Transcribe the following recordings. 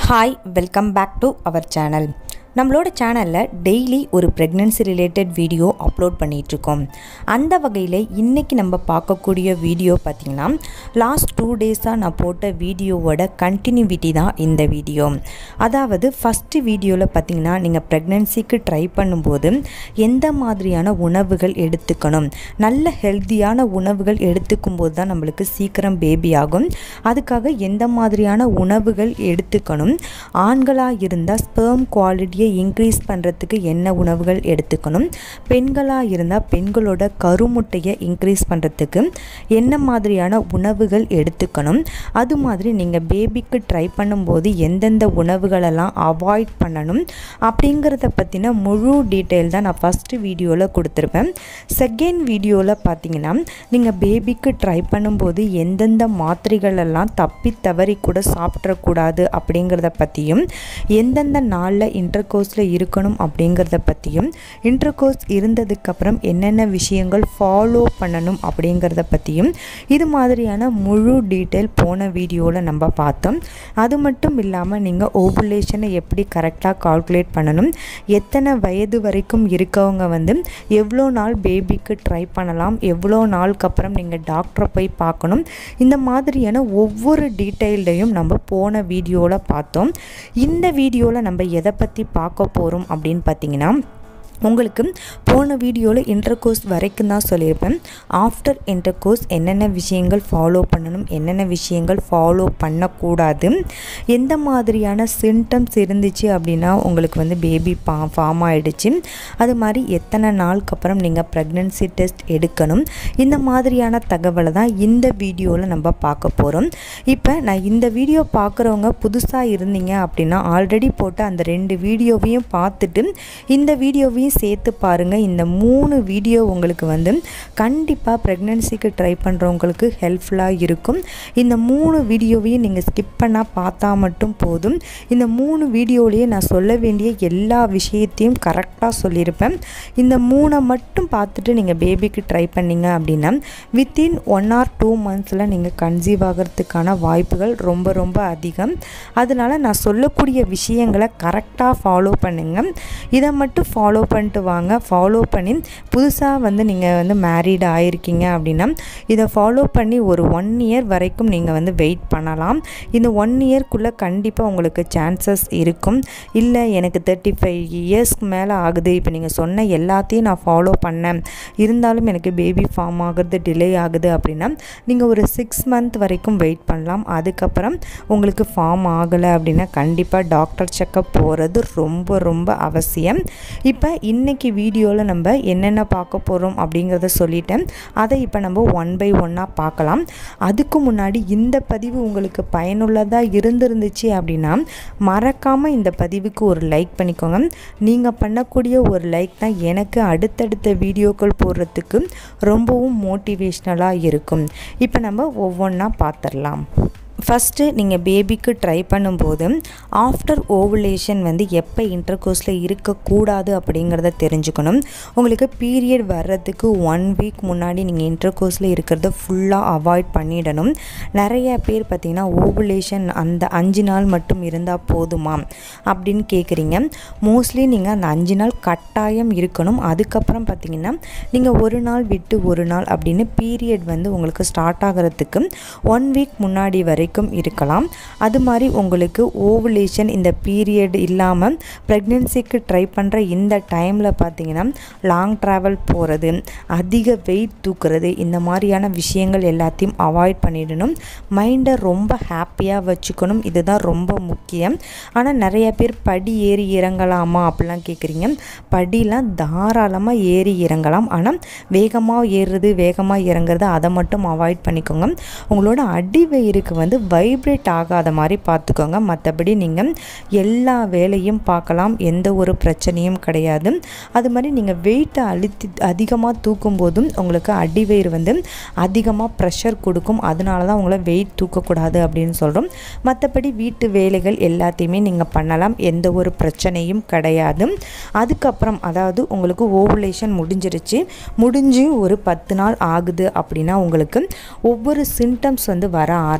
hi welcome back to our channel நம்மளோட சேனலில் daily ஒரு ப்ரெக்னென்சி ரிலேட்டட் வீடியோ அப்லோட் பண்ணிகிட்ருக்கோம் அந்த வகையில் இன்றைக்கி நம்ம பார்க்கக்கூடிய வீடியோ பார்த்திங்கன்னா லாஸ்ட் டூ டேஸாக நான் போட்ட வீடியோவோட கண்டினியூவிட்டி தான் இந்த வீடியோ அதாவது ஃபஸ்ட்டு வீடியோவில் பார்த்திங்கன்னா நீங்கள் ப்ரெக்னென்சிக்கு ட்ரை பண்ணும்போது எந்த மாதிரியான உணவுகள் எடுத்துக்கணும் நல்ல ஹெல்த்தியான உணவுகள் எடுத்துக்கும் போது தான் நம்மளுக்கு சீக்கிரம் பேபி ஆகும் அதுக்காக எந்த மாதிரியான உணவுகள் எடுத்துக்கணும் ஆண்களாக இருந்தால் ஸ்பெர்ம் குவாலிட்டியை இன்க்ரீஸ் பண்ணுறதுக்கு என்ன உணவுகள் எடுத்துக்கணும் பெண்களாக இருந்தால் பெண்களோட கருமுட்டையை இன்க்ரீஸ் பண்ணுறதுக்கு என்ன மாதிரியான உணவுகள் எடுத்துக்கணும் அது மாதிரி நீங்கள் பேபிக்கு ட்ரை பண்ணும்போது எந்தெந்த உணவுகளெல்லாம் அவாய்ட் பண்ணணும் அப்படிங்கிறத பற்றின முழு டீட்டெயில் தான் நான் ஃபஸ்ட்டு வீடியோவில் கொடுத்துருப்பேன் செகண்ட் வீடியோவில் பார்த்தீங்கன்னா நீங்கள் பேபிக்கு ட்ரை பண்ணும்போது எந்தெந்த மாத்திரைகள் எல்லாம் தப்பி தவறி கூட சாப்பிட்றக்கூடாது அப்படிங்கிறத பற்றியும் எந்தெந்த நாளில் இன்டர்கோர்ஸில் இருக்கணும் அப்படிங்கிறத பற்றியும் இன்டர்கோர்ஸ் இருந்ததுக்கப்புறம் என்னென்ன விஷயங்கள் ஃபாலோ பண்ணணும் அப்படிங்கிறத பற்றியும் இது மாதிரியான முழு டீட்டெயில் போன வீடியோவில் நம்ம பார்த்தோம் அது மட்டும் இல்லாமல் நீங்கள் ஓவுலேஷனை எப்படி கரெக்டாக கால்குலேட் பண்ணணும் எத்தனை வயது வரைக்கும் இருக்கவங்க வந்து எவ்வளோ நாள் பேபிக்கு ட்ரை பண்ணலாம் எவ்வளோ நாளுக்கு அப்புறம் நீங்கள் டாக்டரை போய் பார்க்கணும் இந்த மாதிரியான ஒவ்வொரு டீட்டெயில்டையும் நம்ம போன வீடியோவில் பார்த்தோம் இந்த வீடியோவில் நம்ம எதை பற்றி பார்க்க போகிறோம் அப்படின்னு பார்த்தீங்கன்னா உங்களுக்கு போன வீடியோவில் இன்டர்கோர்ஸ் வரைக்கும் தான் சொல்லியிருப்பேன் ஆஃப்டர் இன்டர்கோர்ஸ் என்னென்ன விஷயங்கள் ஃபாலோ பண்ணணும் என்னென்ன விஷயங்கள் ஃபாலோ பண்ணக்கூடாது எந்த மாதிரியான சிம்டம்ஸ் இருந்துச்சு அப்படின்னா உங்களுக்கு வந்து பேபி பா ஃபார்ம் ஆகிடுச்சு அது மாதிரி எத்தனை நாளுக்கு அப்புறம் நீங்கள் ப்ரெக்னென்சி டெஸ்ட் எடுக்கணும் இந்த மாதிரியான தகவலை தான் இந்த வீடியோவில் நம்ம பார்க்க போகிறோம் இப்போ நான் இந்த வீடியோ பார்க்குறவங்க புதுசாக இருந்தீங்க அப்படின்னா ஆல்ரெடி போட்ட அந்த ரெண்டு வீடியோவையும் பார்த்துட்டு இந்த வீடியோவையும் இதையும் சேர்த்து பாருங்கள் இந்த மூணு வீடியோ உங்களுக்கு வந்து கண்டிப்பாக ப்ரெக்னென்சிக்கு ட்ரை பண்ணுறவங்களுக்கு ஹெல்ப்ஃபுல்லாக இருக்கும் இந்த மூணு வீடியோவையும் நீங்கள் ஸ்கிப் பண்ணால் பார்த்தா மட்டும் போதும் இந்த மூணு வீடியோலேயே நான் சொல்ல வேண்டிய எல்லா விஷயத்தையும் கரெக்டாக சொல்லியிருப்பேன் இந்த மூணை மட்டும் பார்த்துட்டு நீங்கள் பேபிக்கு ட்ரை பண்ணிங்க அப்படின்னா வித்தின் ஒன் ஆர் டூ மந்த்ஸில் நீங்கள் கன்சீவ் ஆகிறதுக்கான வாய்ப்புகள் ரொம்ப ரொம்ப அதிகம் அதனால் நான் சொல்லக்கூடிய விஷயங்களை கரெக்டாக ஃபாலோ பண்ணுங்கள் இதை மட்டும் ஃபாலோ பண்ணிட்டு வாங்க ஃபாலோ பண்ணி புதுசாக வந்து நீங்கள் வந்து மேரீடு ஆயிருக்கீங்க அப்படின்னா இதை ஃபாலோ பண்ணி ஒரு ஒன் இயர் வரைக்கும் நீங்கள் வந்து வெயிட் பண்ணலாம் இந்த ஒன் இயர்க்குள்ளே கண்டிப்பாக உங்களுக்கு சான்சஸ் இருக்கும் இல்லை எனக்கு தேர்ட்டி ஃபைவ் இயர்ஸ்க்கு மேலே ஆகுது இப்போ நீங்கள் சொன்ன எல்லாத்தையும் நான் ஃபாலோ பண்ணேன் இருந்தாலும் எனக்கு பேபி ஃபார்ம் ஆகிறது டிலே ஆகுது அப்படின்னா நீங்கள் ஒரு சிக்ஸ் மந்த் வரைக்கும் வெயிட் பண்ணலாம் அதுக்கப்புறம் உங்களுக்கு ஃபார்ம் ஆகலை அப்படின்னா கண்டிப்பாக டாக்டர் செக்கப் போகிறது ரொம்ப ரொம்ப அவசியம் இப்போ இன்றைக்கி வீடியோவில் நம்ம என்னென்ன பார்க்க போகிறோம் அப்படிங்கிறத சொல்லிட்டேன் அதை இப்போ நம்ம ஒன் பை ஒன்னாக பார்க்கலாம் அதுக்கு முன்னாடி இந்த பதிவு உங்களுக்கு பயனுள்ளதாக இருந்திருந்துச்சு அப்படின்னா மறக்காமல் இந்த பதிவுக்கு ஒரு லைக் பண்ணிக்கோங்க நீங்கள் பண்ணக்கூடிய ஒரு லைக் தான் எனக்கு அடுத்தடுத்த வீடியோக்கள் போடுறதுக்கு ரொம்பவும் மோட்டிவேஷ்னலாக இருக்கும் இப்போ நம்ம ஒவ்வொன்றா பார்த்துடலாம் ஃபஸ்ட்டு நீங்கள் பேபிக்கு ட்ரை பண்ணும்போது ஆஃப்டர் ஓவுலேஷன் வந்து எப்போ இன்டர்கோர்ஸில் இருக்கக்கூடாது அப்படிங்கிறத தெரிஞ்சுக்கணும் உங்களுக்கு பீரியட் வர்றதுக்கு ஒன் வீக் முன்னாடி நீங்கள் இன்டர்கோர்ஸில் இருக்கிறத ஃபுல்லாக அவாய்ட் பண்ணிடணும் நிறைய பேர் பார்த்திங்கன்னா ஓவுலேஷன் அந்த அஞ்சு நாள் மட்டும் இருந்தால் போதுமா அப்படின்னு கேட்குறீங்க மோஸ்ட்லி நீங்கள் அந்த அஞ்சு நாள் கட்டாயம் இருக்கணும் அதுக்கப்புறம் பார்த்திங்கன்னா நீங்கள் ஒரு நாள் விட்டு ஒரு நாள் அப்படின்னு பீரியட் வந்து உங்களுக்கு ஸ்டார்ட் ஆகிறதுக்கு ஒன் வீக் முன்னாடி வரை வரைக்கும் இருக்கலாம் அது மாதிரி உங்களுக்கு ஓவுலேஷன் இந்த பீரியட் இல்லாமல் ப்ரெக்னென்சிக்கு ட்ரை பண்ணுற இந்த டைமில் பார்த்தீங்கன்னா லாங் ட்ராவல் போகிறது அதிக வெயிட் தூக்குறது இந்த மாதிரியான விஷயங்கள் எல்லாத்தையும் அவாய்ட் பண்ணிடணும் மைண்டை ரொம்ப ஹாப்பியாக வச்சுக்கணும் இதுதான் ரொம்ப முக்கியம் ஆனால் நிறைய பேர் படி ஏறி இறங்கலாமா அப்படிலாம் கேட்குறீங்க படிலாம் தாராளமாக ஏறி இறங்கலாம் ஆனால் வேகமாக ஏறுறது வேகமாக இறங்குறது அதை மட்டும் அவாய்ட் பண்ணிக்கோங்க உங்களோட அடிவயிறுக்கு வந்து வைப்ரேட் ஆகாத மாதிரி பார்த்துக்கோங்க மற்றபடி நீங்கள் எல்லா வேலையும் பார்க்கலாம் எந்த ஒரு பிரச்சனையும் கிடையாது அது மாதிரி நீங்கள் வெயிட்டை அழுத்தி அதிகமாக தூக்கும் போதும் உங்களுக்கு அடிவயிறு வந்து அதிகமாக ப்ரெஷர் கொடுக்கும் அதனால தான் உங்களை வெயிட் தூக்கக்கூடாது அப்படின்னு சொல்கிறோம் மற்றபடி வீட்டு வேலைகள் எல்லாத்தையுமே நீங்கள் பண்ணலாம் எந்த ஒரு பிரச்சனையும் கிடையாது அதுக்கப்புறம் அதாவது உங்களுக்கு ஓவுலேஷன் முடிஞ்சிருச்சு முடிஞ்சு ஒரு பத்து நாள் ஆகுது அப்படின்னா உங்களுக்கு ஒவ்வொரு சிம்டம்ஸ் வந்து வர ஆரம்பிக்கும்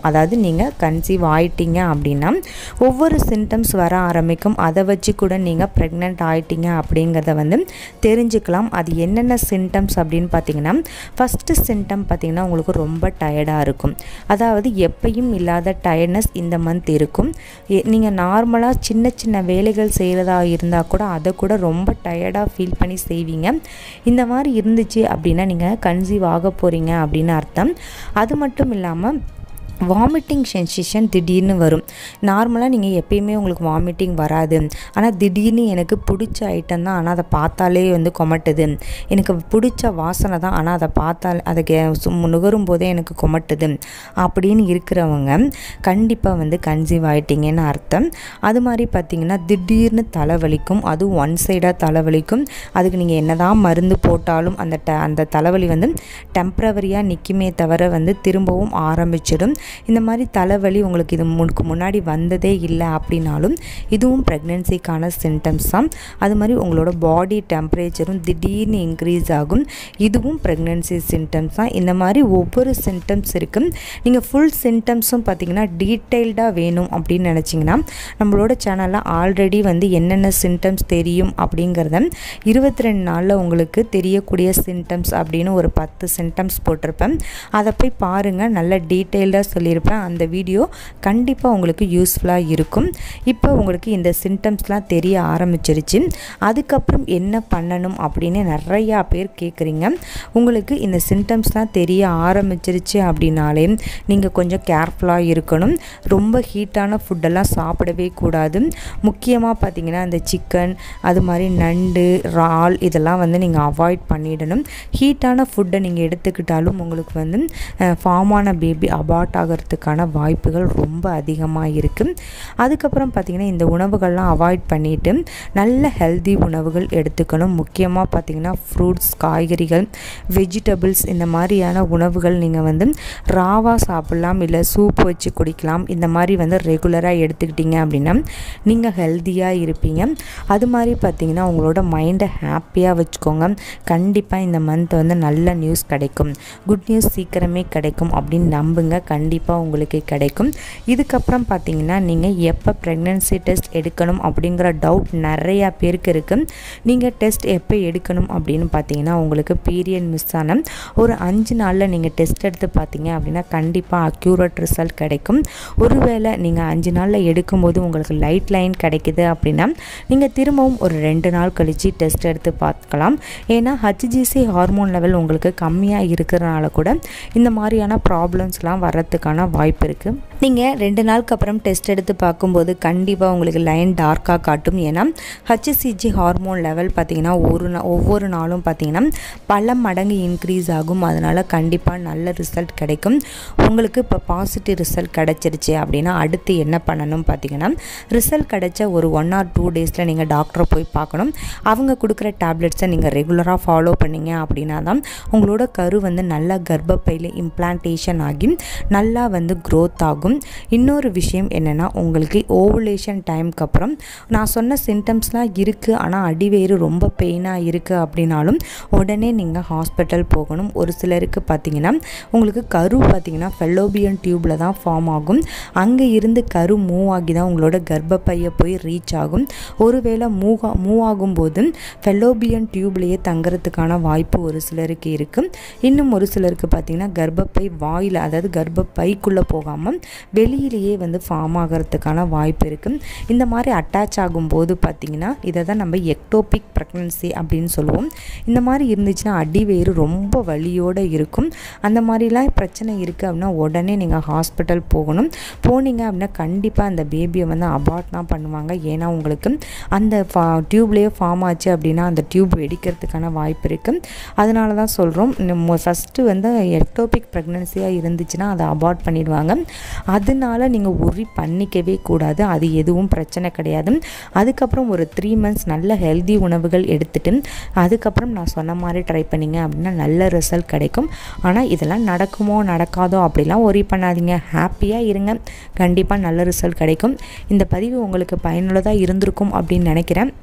அதாவது நீங்கள் கன்சீவ் ஆயிட்டீங்க அப்படின்னா ஒவ்வொரு சிம்டம்ஸ் வர ஆரம்பிக்கும் அதை வச்சு கூட நீங்கள் ப்ரெக்னென்ட் ஆயிட்டீங்க அப்படிங்கிறத வந்து தெரிஞ்சுக்கலாம் அது என்னென்ன சிம்டம்ஸ் அப்படின்னு பார்த்தீங்கன்னா ஃபஸ்ட்டு சிம்டம் பார்த்தீங்கன்னா உங்களுக்கு ரொம்ப டயர்டாக இருக்கும் அதாவது எப்பயும் இல்லாத டயர்ட்னஸ் இந்த மந்த் இருக்கும் நீங்கள் நார்மலாக சின்ன சின்ன வேலைகள் செய்கிறதா இருந்தால் கூட அதை கூட ரொம்ப டயர்டாக ஃபீல் பண்ணி செய்வீங்க இந்த மாதிரி இருந்துச்சு அப்படின்னா நீங்கள் கன்சீவ் ஆக போகிறீங்க அப்படின்னு அர்த்தம் அது மட்டும் இல்லாமல் வாமிட்டிங் சென்சேஷன் திடீர்னு வரும் நார்மலாக நீங்கள் எப்பயுமே உங்களுக்கு வாமிட்டிங் வராது ஆனால் திடீர்னு எனக்கு பிடிச்ச ஐட்டம் தான் ஆனால் அதை பார்த்தாலே வந்து கொமட்டுது எனக்கு பிடிச்ச வாசனை தான் ஆனால் அதை பார்த்தால் அதை கே நுகரும் போதே எனக்கு கொமட்டுது அப்படின்னு இருக்கிறவங்க கண்டிப்பாக வந்து கன்சீவ் ஆகிட்டீங்கன்னு அர்த்தம் அது மாதிரி பார்த்திங்கன்னா திடீர்னு தலைவலிக்கும் அதுவும் ஒன் சைடாக தலைவலிக்கும் அதுக்கு நீங்கள் என்ன தான் மருந்து போட்டாலும் அந்த ட அந்த தலைவலி வந்து டெம்ப்ரவரியாக நிற்குமே தவிர வந்து திரும்பவும் ஆரம்பிச்சிடும் இந்த மாதிரி தலைவலி உங்களுக்கு இது முன்னுக்கு முன்னாடி வந்ததே இல்லை அப்படின்னாலும் இதுவும் ப்ரெக்னென்சிக்கான சிம்டம்ஸ் தான் அது மாதிரி உங்களோட பாடி டெம்பரேச்சரும் திடீர்னு இன்க்ரீஸ் ஆகும் இதுவும் ப்ரெக்னென்சி சிம்டம்ஸ் தான் இந்த மாதிரி ஒவ்வொரு சிம்டம்ஸ் இருக்குது நீங்கள் ஃபுல் சிம்டம்ஸும் பார்த்தீங்கன்னா டீட்டெயில்டாக வேணும் அப்படின்னு நினச்சிங்கன்னா நம்மளோட சேனலில் ஆல்ரெடி வந்து என்னென்ன சிம்டம்ஸ் தெரியும் அப்படிங்கிறத இருபத்தி ரெண்டு நாளில் உங்களுக்கு தெரியக்கூடிய சிம்டம்ஸ் அப்படின்னு ஒரு பத்து சிம்டம்ஸ் போட்டிருப்பேன் அதை போய் பாருங்கள் நல்ல டீட்டெயில்டாக சொல்லியிருப்பேன் அந்த வீடியோ கண்டிப்பாக உங்களுக்கு யூஸ்ஃபுல்லாக இருக்கும் இப்போ உங்களுக்கு இந்த சிம்டம்ஸ்லாம் தெரிய ஆரம்பிச்சிருச்சு அதுக்கப்புறம் என்ன பண்ணணும் அப்படின்னு நிறையா பேர் கேட்குறீங்க உங்களுக்கு இந்த சிம்டம்ஸ்லாம் தெரிய ஆரம்பிச்சிருச்சு அப்படின்னாலே நீங்கள் கொஞ்சம் கேர்ஃபுல்லாக இருக்கணும் ரொம்ப ஹீட்டான ஃபுட்டெல்லாம் சாப்பிடவே கூடாது முக்கியமாக பார்த்தீங்கன்னா இந்த சிக்கன் அது மாதிரி நண்டு இறால் இதெல்லாம் வந்து நீங்கள் அவாய்ட் பண்ணிடணும் ஹீட்டான ஃபுட்டை நீங்கள் எடுத்துக்கிட்டாலும் உங்களுக்கு வந்து ஃபார்மான பேபி அபார்ட் ஆகிறதுக்கான வாய்ப்புகள் ரொம்ப அதிகமாக இருக்குது அதுக்கப்புறம் பார்த்திங்கன்னா இந்த உணவுகள்லாம் அவாய்ட் பண்ணிவிட்டு நல்ல ஹெல்தி உணவுகள் எடுத்துக்கணும் முக்கியமாக பார்த்திங்கன்னா ஃப்ரூட்ஸ் காய்கறிகள் வெஜிடபிள்ஸ் இந்த மாதிரியான உணவுகள் நீங்கள் வந்து ராவாக சாப்பிட்லாம் இல்லை சூப் வச்சு குடிக்கலாம் இந்த மாதிரி வந்து ரெகுலராக எடுத்துக்கிட்டிங்க அப்படின்னா நீங்கள் ஹெல்த்தியாக இருப்பீங்க அது மாதிரி பார்த்திங்கன்னா உங்களோட மைண்டை ஹாப்பியாக வச்சுக்கோங்க கண்டிப்பாக இந்த மந்த் வந்து நல்ல நியூஸ் கிடைக்கும் குட் நியூஸ் சீக்கிரமே கிடைக்கும் அப்படின்னு நம்புங்க கண்டிப்பாக உங்களுக்கு கிடைக்கும் இதுக்கப்புறம் பார்த்தீங்கன்னா நீங்கள் எப்போ ப்ரெக்னென்சி டெஸ்ட் எடுக்கணும் அப்படிங்கிற டவுட் நிறையா பேருக்கு இருக்குது நீங்கள் டெஸ்ட் எப்போ எடுக்கணும் அப்படின்னு பார்த்தீங்கன்னா உங்களுக்கு பீரியட் மிஸ் ஆன ஒரு அஞ்சு நாளில் நீங்கள் டெஸ்ட் எடுத்து பார்த்தீங்க அப்படின்னா கண்டிப்பாக அக்யூரேட் ரிசல்ட் கிடைக்கும் ஒருவேளை நீங்கள் அஞ்சு நாளில் எடுக்கும்போது உங்களுக்கு லைட் லைன் கிடைக்குது அப்படின்னா நீங்கள் திரும்பவும் ஒரு ரெண்டு நாள் கழித்து டெஸ்ட் எடுத்து பார்க்கலாம் ஏன்னா ஹச்ஜிசி ஹார்மோன் லெவல் உங்களுக்கு கம்மியாக இருக்கிறனால கூட இந்த மாதிரியான ப்ராப்ளம்ஸ்லாம் வர்றதுக்கான வாய்ப்பு இருக்குது நீங்கள் ரெண்டு நாளுக்கு அப்புறம் டெஸ்ட் எடுத்து பார்க்கும்போது கண்டிப்பாக உங்களுக்கு லைன் டார்க்காக காட்டும் ஏன்னா ஹச்சிசிஜி ஹார்மோன் லெவல் பார்த்திங்கன்னா ஒரு நா ஒவ்வொரு நாளும் பார்த்திங்கன்னா பல மடங்கு இன்க்ரீஸ் ஆகும் அதனால் கண்டிப்பாக நல்ல ரிசல்ட் கிடைக்கும் உங்களுக்கு இப்போ பாசிட்டிவ் ரிசல்ட் கிடச்சிருச்சு அப்படின்னா அடுத்து என்ன பண்ணணும் பார்த்தீங்கன்னா ரிசல்ட் கிடைச்ச ஒரு ஒன் ஆர் டூ டேஸில் நீங்கள் டாக்டரை போய் பார்க்கணும் அவங்க கொடுக்குற டேப்லெட்ஸை நீங்கள் ரெகுலராக ஃபாலோ பண்ணீங்க அப்படின்னா தான் உங்களோட கரு வந்து நல்லா கர்ப்பப்பையில் இம்ப்ளான்டேஷன் ஆகி நல்லா வந்து க்ரோத் ஆகும் இன்னொரு விஷயம் என்னென்னா உங்களுக்கு ஓவுலேஷன் டைமுக்கு அப்புறம் நான் சொன்ன சிம்டம்ஸ்லாம் இருக்குது ஆனால் அடிவேறு ரொம்ப பெயினாக இருக்குது அப்படின்னாலும் உடனே நீங்கள் ஹாஸ்பிட்டல் போகணும் ஒரு சிலருக்கு பார்த்தீங்கன்னா உங்களுக்கு கரு பார்த்தீங்கன்னா ஃபெல்லோபியன் டியூப்பில் தான் ஃபார்ம் ஆகும் அங்கே இருந்து கரு மூவ் ஆகி தான் உங்களோட கர்ப்பப்பையை போய் ரீச் ஆகும் ஒருவேளை மூவ் மூவ் ஆகும்போது ஃபெல்லோபியன் டியூப்லேயே தங்குறதுக்கான வாய்ப்பு ஒரு சிலருக்கு இருக்குது இன்னும் ஒரு சிலருக்கு பார்த்திங்கன்னா கர்ப்பப்பை வாயில் அதாவது கர்ப்பப்பைக்குள்ளே போகாமல் வெளியிலேயே வந்து ஃபார்ம் ஆகிறதுக்கான வாய்ப்பு இருக்குது இந்த மாதிரி அட்டாச் ஆகும்போது பார்த்திங்கன்னா இதை தான் நம்ம எக்டோபிக் ப்ரெக்னன்சி அப்படின்னு சொல்லுவோம் இந்த மாதிரி இருந்துச்சுன்னா அடிவேறு ரொம்ப வலியோடு இருக்கும் அந்த மாதிரிலாம் பிரச்சனை இருக்குது அப்படின்னா உடனே நீங்கள் ஹாஸ்பிட்டல் போகணும் போனீங்க அப்படின்னா கண்டிப்பாக அந்த பேபியை வந்து அபார்ட் தான் பண்ணுவாங்க ஏன்னா உங்களுக்கு அந்த ஃபா டியூப்லேயே ஃபார்ம் ஆச்சு அப்படின்னா அந்த டியூப் வெடிக்கிறதுக்கான வாய்ப்பு இருக்குது அதனால தான் சொல்கிறோம் ஃபஸ்ட்டு வந்து எக்டோபிக் ப்ரெக்னன்சியாக இருந்துச்சுன்னா அதை அபார்ட் பண்ணிடுவாங்க அதனால நீங்கள் உரி பண்ணிக்கவே கூடாது அது எதுவும் பிரச்சனை கிடையாது அதுக்கப்புறம் ஒரு த்ரீ மந்த்ஸ் நல்ல ஹெல்தி உணவுகள் எடுத்துட்டு அதுக்கப்புறம் நான் சொன்ன மாதிரி ட்ரை பண்ணிங்க அப்படின்னா நல்ல ரிசல்ட் கிடைக்கும் ஆனால் இதெல்லாம் நடக்குமோ நடக்காதோ அப்படிலாம் ஒரி பண்ணாதீங்க ஹாப்பியாக இருங்க கண்டிப்பாக நல்ல ரிசல்ட் கிடைக்கும் இந்த பதிவு உங்களுக்கு பயனுள்ளதாக இருந்திருக்கும் அப்படின்னு நினைக்கிறேன்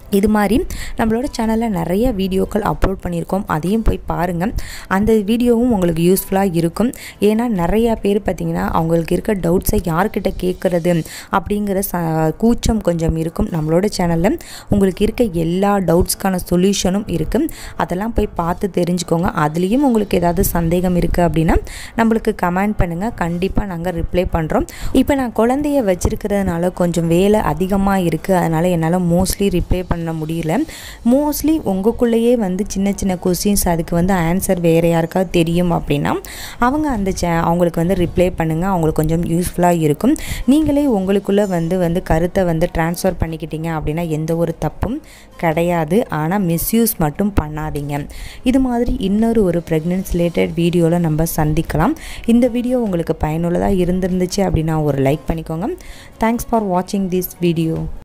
இது மாதிரி நம்மளோட சேனலில் நிறைய வீடியோக்கள் அப்லோட் பண்ணியிருக்கோம் அதையும் போய் பாருங்கள் அந்த வீடியோவும் உங்களுக்கு யூஸ்ஃபுல்லாக இருக்கும் ஏன்னா நிறையா பேர் பார்த்திங்கன்னா அவங்களுக்கு இருக்க டவுட்ஸை யார்கிட்ட கேட்குறது அப்படிங்கிற ச கூச்சம் கொஞ்சம் இருக்கும் நம்மளோட சேனலில் உங்களுக்கு இருக்க எல்லா டவுட்ஸ்க்கான சொல்யூஷனும் இருக்குது அதெல்லாம் போய் பார்த்து தெரிஞ்சுக்கோங்க அதுலேயும் உங்களுக்கு ஏதாவது சந்தேகம் இருக்குது அப்படின்னா நம்மளுக்கு கமெண்ட் பண்ணுங்கள் கண்டிப்பாக நாங்கள் ரிப்ளை பண்ணுறோம் இப்போ நான் குழந்தைய வச்சுருக்கிறதுனால கொஞ்சம் வேலை அதிகமாக இருக்குது அதனால் என்னால் மோஸ்ட்லி ரிப்ளை பண்ண முடியல மோஸ்ட்லி உங்களுக்குள்ளேயே வந்து சின்ன சின்ன கொஸ்டின்ஸ் அதுக்கு வந்து ஆன்சர் வேறு யாருக்காவது தெரியும் அப்படின்னா அவங்க அந்த சே அவங்களுக்கு வந்து ரிப்ளை பண்ணுங்கள் அவங்களுக்கு கொஞ்சம் யூஸ்ஃபுல்லாக இருக்கும் நீங்களே உங்களுக்குள்ளே வந்து வந்து கருத்தை வந்து ட்ரான்ஸ்ஃபர் பண்ணிக்கிட்டீங்க அப்படின்னா எந்த ஒரு தப்பும் கிடையாது ஆனால் மிஸ்யூஸ் மட்டும் பண்ணாதீங்க இது மாதிரி இன்னொரு ஒரு ப்ரெக்னென்சி ரிலேட்டட் வீடியோவில் நம்ம சந்திக்கலாம் இந்த வீடியோ உங்களுக்கு பயனுள்ளதாக இருந்திருந்துச்சு அப்படின்னா ஒரு லைக் பண்ணிக்கோங்க தேங்க்ஸ் ஃபார் வாட்சிங் திஸ் வீடியோ